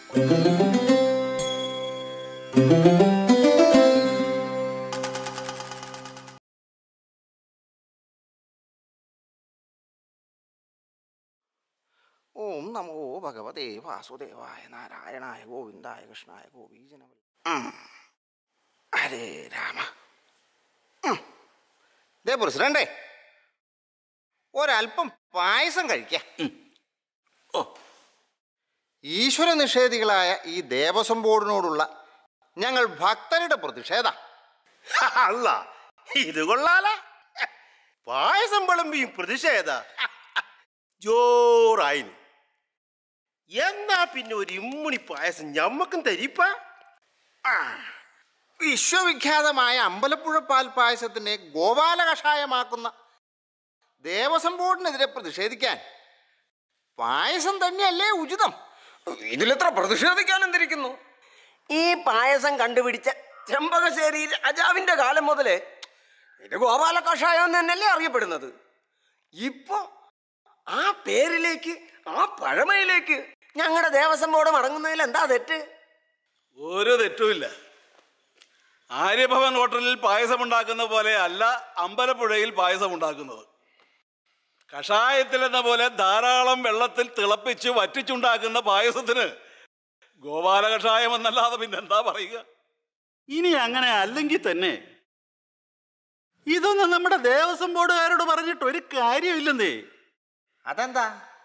ഓം നമോ ഭഗവതേ വാസുദേവായ നാരായണായ ഗോവിന്ദായ കൃഷ്ണായ ഗോപീജന ഹരേ രാമ ഉം. ദേ പ്രസിഡണ്ടേ ഒരല്പം പായസം കഴിക്കാം ഓ ഈശ്വര നിഷേധികളായ ഈ ദേവസ്വം ബോർഡിനോടുള്ള ഞങ്ങൾ ഭക്തരുടെ പ്രതിഷേധ അല്ല ഇത് കൊള്ളാല പായസം വിളമ്പിയും പ്രതിഷേധ ജോറായിന് എന്നാ പിന്നെ ഒരു ഇമ്മുണി പായസം ഞമ്മക്കും തരിപ്പ വിശ്വവിഖ്യാതമായ അമ്പലപ്പുഴ പാൽ പായസത്തിനെ ഗോപാല കഷായമാക്കുന്ന ദേവസ്വം ബോർഡിനെതിരെ പ്രതിഷേധിക്കാൻ പായസം തന്നെയല്ലേ ഉചിതം ഇതിലെത്ര പ്രതിഷേധിക്കാൻ എന്തിരിക്കുന്നു ഈ പായസം കണ്ടുപിടിച്ച ചെമ്പകശ്ശേരി രാജാവിന്റെ കാലം മുതലേ ഇത് ഗോപാല കഷായം എന്ന് തന്നെയല്ലേ അറിയപ്പെടുന്നത് ഇപ്പൊ ആ പേരിലേക്ക് ആ പഴമയിലേക്ക് ഞങ്ങളുടെ ദേവസ്വം ബോർഡ് മടങ്ങുന്നതിൽ എന്താ തെറ്റ് ഒരു തെറ്റുമില്ല ആര്യഭവൻ ഹോട്ടലിൽ പായസം ഉണ്ടാക്കുന്ന പോലെ അല്ല അമ്പലപ്പുഴയിൽ പായസം ഉണ്ടാക്കുന്നത് കഷായത്തിലെന്ന പോലെ ധാരാളം വെള്ളത്തിൽ തിളപ്പിച്ച് വറ്റിച്ചുണ്ടാക്കുന്ന പായസത്തിന് ഗോപാല കഷായം എന്നല്ലാതെ പിന്നെന്താ പറയുക ഇനി അങ്ങനെ അല്ലെങ്കിൽ തന്നെ ഇതൊന്നും നമ്മുടെ ദേവസ്വം ബോർഡുകാരോട് പറഞ്ഞിട്ട് ഒരു കാര്യമില്ലെന്നേ അതെന്താ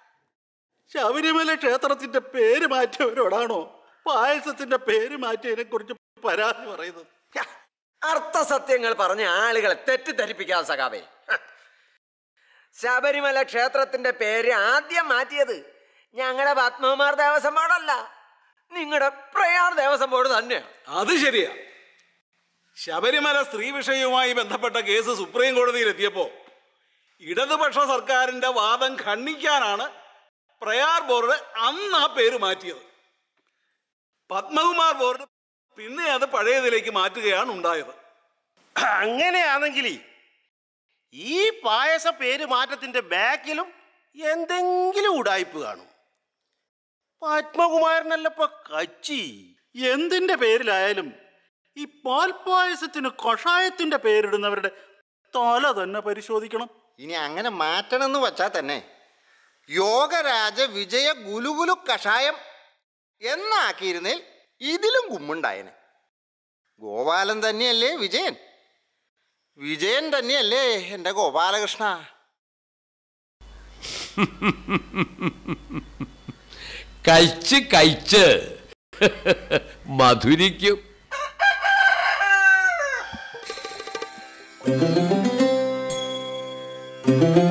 ശബരിമല ക്ഷേത്രത്തിന്റെ പേര് മാറ്റിയവരോടാണോ പായസത്തിന്റെ പേര് മാറ്റിയതിനെ കുറിച്ച് പരാതി പറയുന്നത് ഹ, അർത്ഥസത്യങ്ങൾ പറഞ്ഞ ആളുകളെ തെറ്റിദ്ധരിപ്പിക്കാതെ സഖാവേ ഹ. ശബരിമല ക്ഷേത്രത്തിന്റെ പേര് ആദ്യം മാറ്റിയത് ഞങ്ങളുടെ പത്മകുമാർ ദേവസ്വം ബോർഡല്ല നിങ്ങളുടെ പ്രയാർ ദേവസ്വം ബോർഡ് തന്നെയാണ് അത് ശരിയാ ശബരിമല സ്ത്രീ വിഷയവുമായി ബന്ധപ്പെട്ട കേസ് സുപ്രീം കോടതിയിൽ എത്തിയപ്പോ ഇടതുപക്ഷ സർക്കാരിന്റെ വാദം ഖണ്ഡിക്കാനാണ് പ്രയാർ ബോർഡ് അന്ന് ആ പേര് മാറ്റിയത് പത്മകുമാർ ബോർഡ് പിന്നെ അത് പഴയതിലേക്ക് മാറ്റുകയാണ് ഉണ്ടായത് അങ്ങനെയാണെങ്കിൽ ഈ പായസ പേര് മാറ്റത്തിന്റെ ബാക്കിലും എന്തെങ്കിലും ഉടായ്പ് കാണും പത്മകുമാരനല്ലപ്പ കച്ചി എന്തിന്റെ പേരിലായാലും ഈ പാൽപ്പായസത്തിന് കഷായത്തിന്റെ പേരിടുന്നവരുടെ തല തന്നെ പരിശോധിക്കണം ഇനി അങ്ങനെ മാറ്റണമെന്ന് വച്ചാൽ തന്നെ യോഗരാജ വിജയ ഗുലുഗുലു കഷായം എന്നാക്കിയിരുന്നേൽ ഇതിലും ഗുമ്മുണ്ടായനെ ഗോപാലൻ തന്നെയല്ലേ വിജയൻ വിജയൻ തന്നെയല്ലേ എൻ്റെ ഗോപാലകൃഷ്ണ കഴിച്ച് കഴിച്ച് മധുരിക്കും ആ